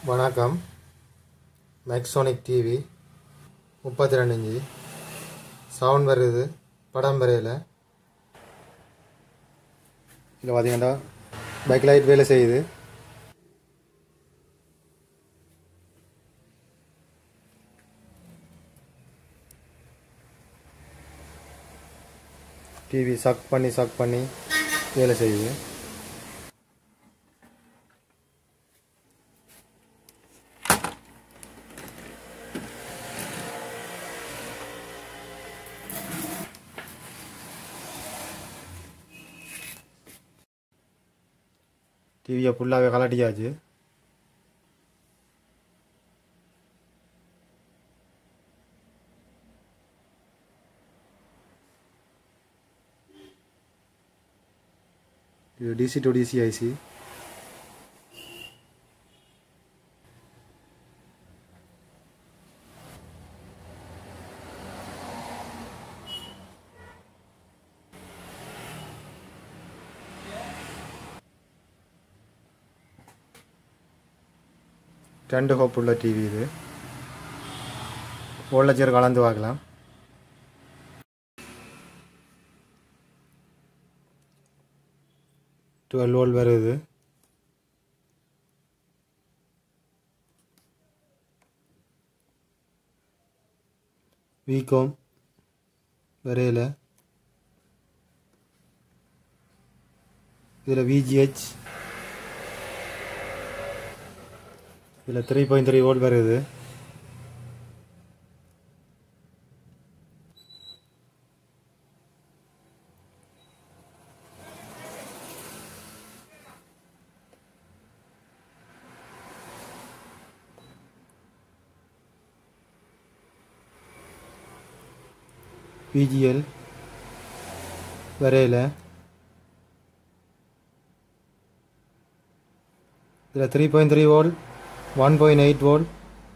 வணக்கம் மேக்ஸோனிக் டிவி முப்பத்தி ரெண்டு இஞ்சி சவுண்ட் வருது படம் வரையில் இதில் பார்த்தீங்கன்னா பைக் லைட் வேலை செய்யுது டிவி சக் பண்ணி சக் பண்ணி வேலை செய்யுது டிவியை ஃபுல்லாகவே கலட்டியாச்சு இது டிசி டு டிசி ஐசி ரெண்டு ஹோப் உள்ள டிவி இது ஓலச்சர் கலந்து பார்க்கலாம் டுவெல் வோல்ட் வருது விகோம் வரையில இதில் விஜிஹெச் இதில் த்ரீ பாயிண்ட் த்ரீ வோல்ட் வருது பிஜிஎல் வரையில இதில் three point three volt one point eight volt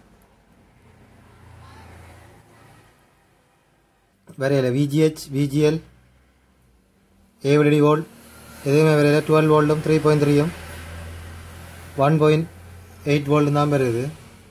வரையில விஜிஹெச் விஜிஎல் ஏவிடி வோல்ட் எதுவுமே வரையில டுவெல் வோல்ட்டும் த்ரீ பாயிண்ட் த்ரீயும் ஒன் பாயிண்ட் எயிட் வோல்ட்டும் தான் வருது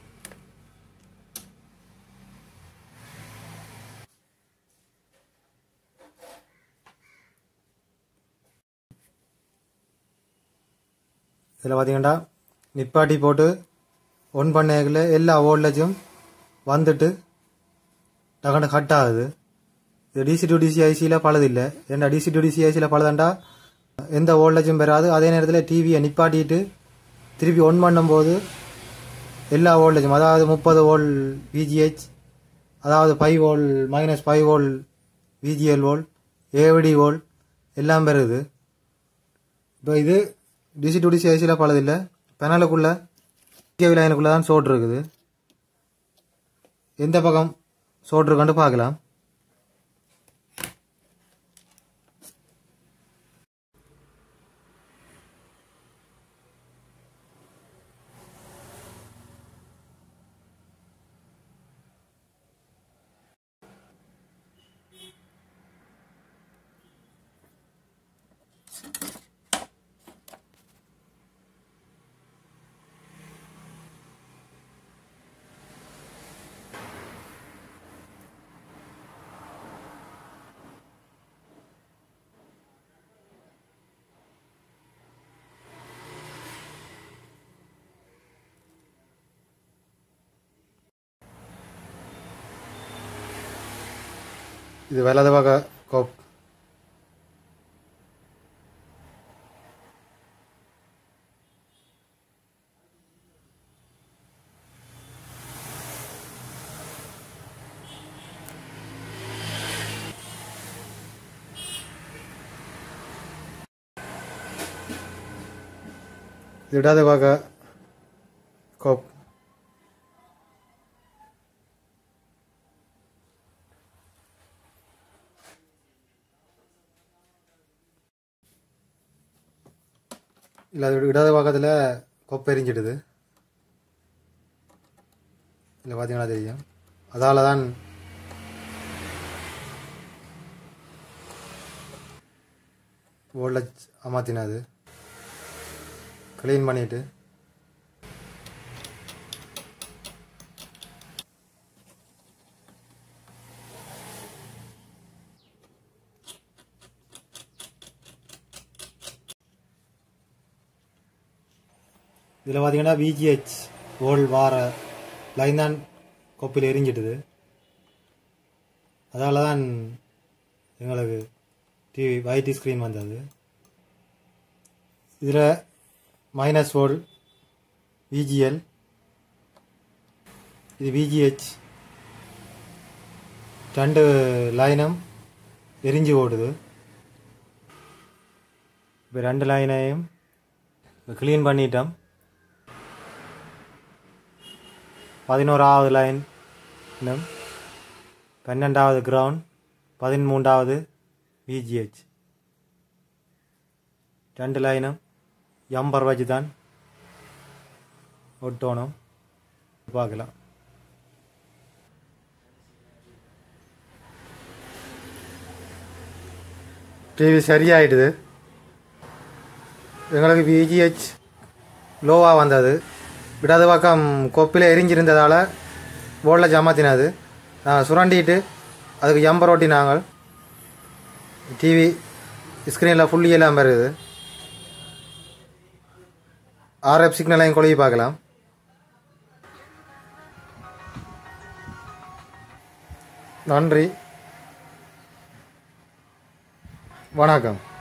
இதில் பார்த்தீங்கன்னா நிப்பாட்டி போட்டு ஒன் பண்ணையில் எல்லா வோல்டேஜும் வந்துட்டு டக்குனு கட் ஆகுது இது டிசி டு டிசி ஐசியில் பழுதில்லை ஏன்னா டிசி டு டிசி ஐசியில் பழுதாண்டா எந்த வோல்டேஜும் பெறாது அதே நேரத்தில் டிவியை நிப்பாட்டிட்டு திருப்பி ஒன் பண்ணும்போது எல்லா வோல்டேஜும் அதாவது முப்பது வோல் விஜிஹெச் அதாவது five volt minus five volt VGL volt AVD volt எல்லாம் பெறுது இப்போ இது டிசி டு டிசி ஐசியில் பழதில்லை பெனலுக்குள்ள கேவி லைனுக்குள்ளே தான் சோட் இருக்குது எந்த பக்கம் சோட் இருக்கான்னு பார்க்கலாம் இது வலது பக்க கோப் இது இடது பக்க கோப் இல்லை அது இடது பக்கத்தில் கொப்பை எரிஞ்சிடுது இல்லை பார்த்தீங்கன்னா தெரியும் அதால தான் வோல்டேஜ் அமாத்தினது க்ளீன் பண்ணிட்டு இதில் பார்த்தீங்கன்னா விஜிஹெச் ஓல் வார லைன் தான் கொப்பில் எரிஞ்சிட்டுது அதால தான் எங்களுக்கு டிவி வைட் ஸ்க்ரீன் வந்தது இதில் மைனஸ் ஓல் விஜிஎல் இது விஜிஹெச் ரெண்டு லைனும் எரிஞ்சு ஓடுது இப்போ ரெண்டு லைனையும் க்ளீன் பண்ணிட்டோம் பதினோராவது லைன் இன்னும் பன்னெண்டாவது கிரவுண்ட் பதிமூன்றாவது விஜிஹெச் ரெண்டு லைனும் எம்பர் வச்சு தான் ஒட்டணும் பார்க்கலாம் டிவி சரியாயிடுது எங்களுக்கு விஜிஹெச் லோவாக வந்தது இடது பக்கம் கொப்பில் எரிஞ்சிருந்ததால் போர்டில் ஜமாத்தினது நாங்கள் சுரண்டிட்டு அதுக்கு எம்பர் ஓட்டி நாங்கள் டிவி ஸ்க்ரீனில் ஃபுல்லி எல்லாம் வருது ஆர்எஃப் சிக்னலையும் கொழுவி பார்க்கலாம் நன்றி வணக்கம்